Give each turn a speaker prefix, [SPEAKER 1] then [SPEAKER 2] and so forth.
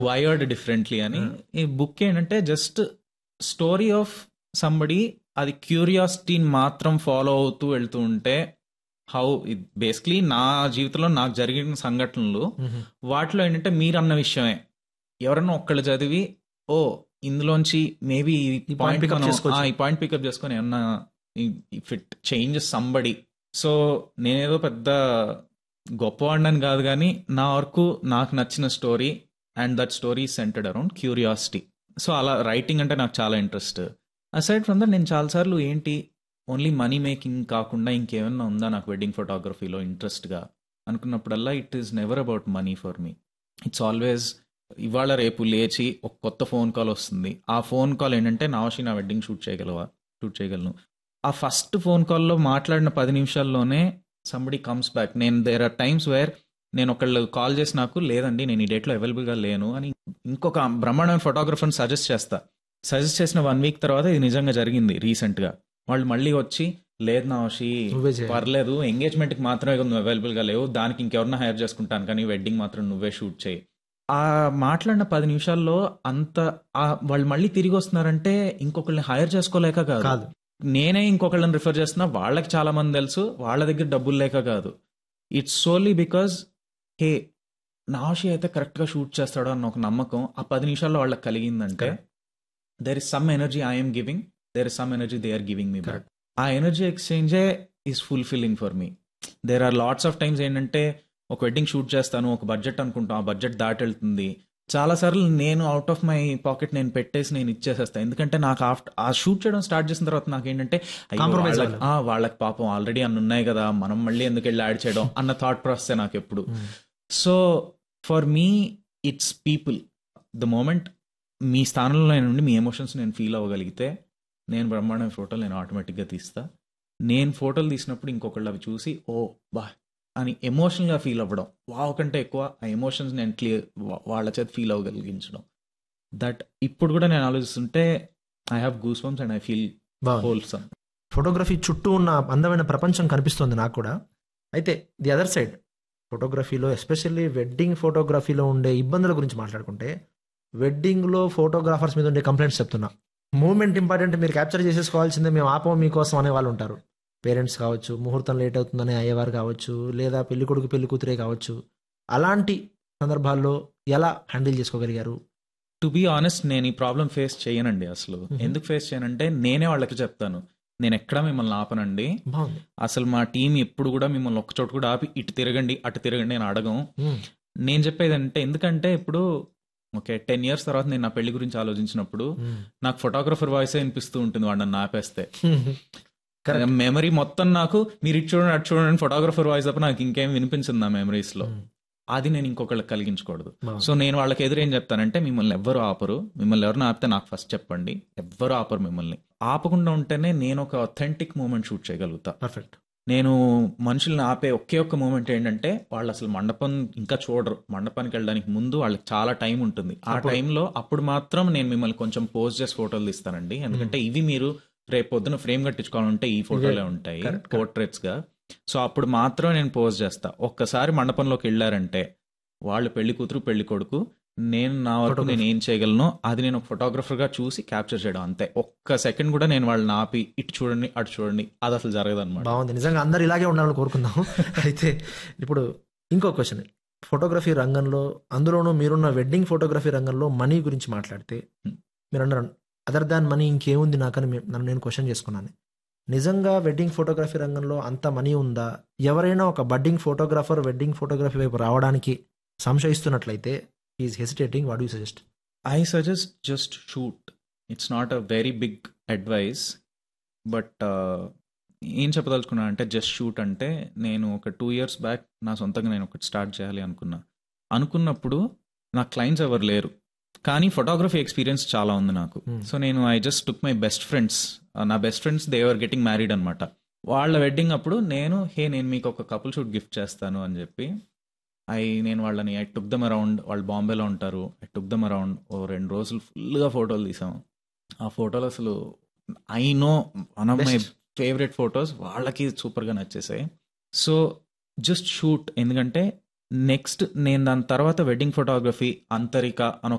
[SPEAKER 1] Wired differently అని ఈ book ఏంటంటే జస్ట్ స్టోరీ ఆఫ్ సంబడి అది క్యూరియాసిటీని మాత్రం ఫాలో అవుతూ వెళ్తూ ఉంటే హౌ బేసిక్లీ నా జీవితంలో నాకు జరిగిన సంఘటనలు వాటిలో ఏంటంటే మీరు అన్న విషయమే ఎవరన్నా ఒక్కళ్ళు చదివి ఓ ఇందులోంచి మేబీ
[SPEAKER 2] ఈ
[SPEAKER 1] ఈ
[SPEAKER 2] point
[SPEAKER 1] పాయింట్
[SPEAKER 2] pick up చేసుకోవచ్చు.
[SPEAKER 1] ఈ పాయింట్ పికప్ చేసుకొని ఏమన్నా if it changes somebody so నేనేదో పెద్ద గొప్పవాడిని కాదు కానీ నా వరకు నాకు నచ్చిన story and that story centred around curiosity so అలా రైటింగ్ అంటే నాకు చాలా ఇంట్రెస్ట్ అసైడ్ ఫ్రమ్ దట్ నేను చాలాసార్లు ఏంటి ఓన్లీ మనీ మేకింగ్ కాకుండా ఇంకేమన్నా ఉందా నాకు వెడ్డింగ్ ఫోటోగ్రఫీలో ఇంట్రెస్ట్గా అనుకున్నప్పుడల్లా it is never about money for me it's always ఇవాళ రేపు లేచి ఒక కొత్త ఫోన్ కాల్ వస్తుంది ఆ ఫోన్ కాల్ ఏంటంటే నావషి నా వెడ్డింగ్ షూట్ చేయగలవా షూట్ చేయగలను ఆ ఫస్ట్ ఫోన్ కాల్లో మాట్లాడిన పది నిమిషాల్లోనే సంబడి కమ్స్ బ్యాక్ నేను దేర్ ఆర్ టైమ్స్ వేర్ నేను ఒకళ్ళు కాల్ చేసి నాకు లేదండి నేను ఈ డేట్లో అవైలబుల్గా లేను అని ఇంకొక బ్రహ్మాండమైన ఫోటోగ్రఫర్ని సజెస్ట్ చేస్తా సజెస్ట్ చేసిన వన్ వీక్ తర్వాత ఇది నిజంగా జరిగింది రీసెంట్గా వాళ్ళు మళ్ళీ వచ్చి లేదు నావషి
[SPEAKER 2] నువ్వే చేయాలి.
[SPEAKER 1] పర్లేదు ఎంగేజ్మెంట్ కి మాత్రమే కదా నువ్వు అవైలబుల్ గా లేవు దానికి ఇంకెవరన్నా హైర్ చేసుకుంటాను కానీ వెడ్డింగ్ మాత్రం నువ్వే షూట్ చేయి ఆ మాట్లాడిన పది నిమిషాల్లో అంత ఆ వాళ్ళు మళ్ళీ తిరిగి వస్తున్నారంటే ఇంకొకళ్ళని హైర్ చేసుకోలేక కాదు
[SPEAKER 2] కాదు
[SPEAKER 1] నేనే ఇంకొకళ్ళని రిఫర్ చేస్తున్నా వాళ్ళకి చాలా మంది తెలుసు వాళ్ళ దగ్గర డబ్బులు లేక కాదు ఇట్స్ సోలీ బికాజ్ హే నాషి అయితే కరెక్ట్ గా షూట్ చేస్తాడు అన్న ఒక నమ్మకం ఆ పది నిమిషాల్లో వాళ్ళకి కలిగిందంటే
[SPEAKER 2] Correct.
[SPEAKER 1] There is some energy I'm giving there is some energy they are giving me
[SPEAKER 2] Correct.
[SPEAKER 1] ఆ ఎనర్జీ ఎక్స్చేంజే is fulfilling for me there are lots of times ఏంటంటే ఒక వెడ్డింగ్ షూట్ చేస్తాను ఒక బడ్జెట్ అనుకుంటాం ఆ బడ్జెట్ దాటెళ్తుంది చాలా సార్లు నేను అవుట్ ఆఫ్ మై పాకెట్ నేను పెట్టేసి నేను ఇచ్చేసేస్తాను ఎందుకంటే నాకు ఆఫ్టర్ ఆ షూట్ చేయడం స్టార్ట్ చేసిన తర్వాత నాకు ఏంటంటే అయ్యో,
[SPEAKER 2] Compromise
[SPEAKER 1] వాళ్ళకి-
[SPEAKER 2] అవ్వాలి.
[SPEAKER 1] ఆ, వాళ్ళకి పాపం ఆల్రెడీ అన్ని ఉన్నాయి కదా మనం మళ్ళీ ఎందుకు వెళ్ళి యాడ్ చేయడం అన్న థాట్ ప్రాసెస్ నాకు ఎప్పుడు so for me it's people the moment మీ స్థానంలో నేను ఉండి మీ ఎమోషన్స్ నేను ఫీల్ అవ్వగలిగితే నేను బ్రహ్మాండమైన ఫోటోలు నేను ఆటోమేటిక్గా తీస్తా నేను ఫోటోలు తీసినప్పుడు ఇంకొకళ్ళు అవి చూసి ఓ బా అని ఎమోషనల్గా ఫీల్ అవ్వడం వావ్ కంటే ఎక్కువ ఆ ఎమోషన్స్ నేను క్లియర్ వాళ్ళ చేత ఫీల్ అవ్వగలిగించడం దట్ ఇప్పుడు కూడా నేను ఆలోచిస్తుంటే I have goose bumps and I feel
[SPEAKER 2] బాగుంది
[SPEAKER 1] హోల్సమ్
[SPEAKER 2] ఫోటోగ్రఫీ చుట్టూ ఉన్న అందమైన ప్రపంచం కనిపిస్తుంది నాకు కూడా అయితే ది అదర్ సైడ్ ఫోటోగ్రఫీలో ఎస్పెషల్లీ వెడ్డింగ్ ఫోటోగ్రఫీలో ఉండే ఇబ్బందుల గురించి మాట్లాడుకుంటే వెడ్డింగ్లో ఫోటోగ్రాఫర్స్ మీద ఉండే కంప్లైంట్స్ చెప్తున్నా మూమెంట్ ఇంపార్టెంట్ మీరు క్యాప్చర్ చేసేసుకోవాల్సిందే మేము ఆపం మీకోసం అనే వాళ్ళు ఉంటారు పేరెంట్స్ కావచ్చు ముహూర్తం లేట్ అవుతుందని అయ్యేవారు కావచ్చు లేదా పెళ్లి కొడుకు పెళ్లి కూతురే కావచ్చు అలాంటి సందర్భాల్లో ఎలా హ్యాండిల్ చేసుకోగలిగారు
[SPEAKER 1] టు బీ ఆనెస్ట్ నేను ఈ ప్రాబ్లం ఫేస్ చేయనండి అసలు
[SPEAKER 2] Mhm.
[SPEAKER 1] ఎందుకు ఫేస్ చేయనంటే నేనే వాళ్ళకి చెప్తాను నేను ఎక్కడ మిమ్మల్ని ఆపనండి
[SPEAKER 2] బాగుంది
[SPEAKER 1] అసలు మా టీం ఎప్పుడు కూడా మిమ్మల్ని ఒక్క చోట కూడా ఆపి ఇటు తిరగండి అటు తిరగండి నేను అడగం
[SPEAKER 2] మ్మ్.
[SPEAKER 1] నేను చెప్పేది అంటే ఎందుకంటే ఇప్పుడు ఓకే టెన్ ఇయర్స్ తర్వాత నేను నా పెళ్లి గురించి ఆలోచించినప్పుడు
[SPEAKER 2] మ్మ్.
[SPEAKER 1] నాకు ఫోటోగ్రఫర్ వాయిస్ వినిపిస్తూ ఉంటుంది వాడు నన్ను ఆపేస్తే
[SPEAKER 2] Correct.
[SPEAKER 1] మెమరీ మొత్తం నాకు మీరు ఇటు చూడండి అటు చూడండి ఫోటోగ్రఫర్ వాయిస్ తప్ప నాకు ఇంకేం వినిపించింది నా మెమరీస్ లో
[SPEAKER 2] మ్మ్.
[SPEAKER 1] అది నేను ఇంకొకళ్ళకి కలిగించకూడదు
[SPEAKER 2] బాగుంది.
[SPEAKER 1] సో నేను వాళ్ళకి ఎదురు ఏం చెప్తానంటే మిమ్మల్ని ఎవ్వరు ఆపరు మిమ్మల్ని ఎవరిని ఆపితే నాకు ఫస్ట్ చెప్పండి ఎవ్వరు ఆపరు మిమ్మల్ని ఆపకుండా ఉంటేనే నేను ఒక అథెంటిక్ మూమెంట్ షూట్ చేయగలుగుతా
[SPEAKER 2] పర్ఫెక్ట్
[SPEAKER 1] నేను మనుషుల్ని ఆపే ఒకే ఒక్క మూమెంట్ ఏంటంటే వాళ్ళు అసలు మండపం ఇంకా చూడరు మండపానికి వెళ్ళడానికి ముందు వాళ్ళకి చాలా టైం ఉంటుంది ఆ
[SPEAKER 2] అప్పుడు-
[SPEAKER 1] టైంలో అప్పుడు మాత్రం నేను మిమ్మల్ని కొంచెం పోస్ట్ చేసి ఫోటోలు తీస్తానండి ఎందుకంటే ఇవి మీరు రేపు పొద్దున ఫ్రేమ్ కట్టించుకోవాలంటే ఈ ఫోటోలే ఉంటాయి
[SPEAKER 2] Correct, correct.
[SPEAKER 1] పోర్ట్రేట్స్ గా సో అప్పుడు మాత్రం నేను పోస్ట్ చేస్తా ఒక్కసారి మండపంలోకి వెళ్ళారంటే వాళ్ళు పెళ్లి కూతురు పెళ్లి కొడుకు నేను నా వరకు
[SPEAKER 2] Photographer.
[SPEAKER 1] నేను ఏం చేయగలను అది నేను ఒక ఫోటోగ్రఫర్ గా చూసి క్యాప్చర్ చేయడం అంతే ఒక్క సెకండ్ కూడా నేను వాళ్ళని ఆపి ఇటు చూడండి అటు చూడండి అది అసలు జరగదు అనమాట
[SPEAKER 2] బాగుంది నిజంగా అందరు ఇలాగే ఉండాలని కోరుకుందాం అయితే ఇప్పుడు ఇంకో క్వశ్చన్ ఫోటోగ్రఫీ రంగంలో అందులోనూ మీరున్న వెడ్డింగ్ ఫోటోగ్రఫీ రంగంలో మనీ గురించి మాట్లాడితే
[SPEAKER 1] Hmm.
[SPEAKER 2] మీరు అన్నారు అదర్ దాన్ మనీ ఇంకేముంది నాకని మే- నన్ను నేను క్వశ్చన్ చేసుకున్నాను నిజంగా వెడ్డింగ్ ఫోటోగ్రఫీ రంగంలో అంత మనీ ఉందా ఎవరైనా ఒక బడ్డింగ్ ఫోటోగ్రాఫర్ వెడ్డింగ్ ఫోటోగ్రఫీ వైపు రావడానికి సంశయిస్తున్నట్లయితే is hesitating what you suggest
[SPEAKER 1] I suggest just shoot it's not a very big advice but ఏం చెప్పదలుచుకున్నా అంటే జస్ట్ షూట్ అంటే నేను ఒక టూ ఇయర్స్ బ్యాక్ నా సొంతంగా నేను ఒకటి స్టార్ట్ చేయాలి అనుకున్నా అనుకున్నప్పుడు నా క్లయింట్స్ ఎవరు లేరు కానీ ఫోటోగ్రఫీ ఎక్స్పీరియన్స్ చాలా ఉంది నాకు
[SPEAKER 2] Hmm.
[SPEAKER 1] సో నేను I just took my best friends నా best friends they are getting married అనమాట వాళ్ళ వెడ్డింగ్ అప్పుడు నేను హే నేను మీకు ఒక కపుల్ షూట్ గిఫ్ట్ చేస్తాను అని చెప్పి ఐ నేను వాళ్ళని ఐ టుక్ దమ్ అరౌండ్ వాళ్ళు బాంబేలో ఉంటారు ఐ టుక్ దమ్ అరౌండ్ ఓ రెండు రోజులు ఫుల్గా ఫోటోలు తీసాం ఆ ఫోటోలు అసలు I know one of my
[SPEAKER 2] Best.
[SPEAKER 1] Favourite photos వాళ్ళకి సూపర్గా నచ్చేసాయి సో జస్ట్ షూట్ ఎందుకంటే నెక్స్ట్ నేను దాని తర్వాత వెడ్డింగ్ ఫోటోగ్రఫీ అంతరిక అని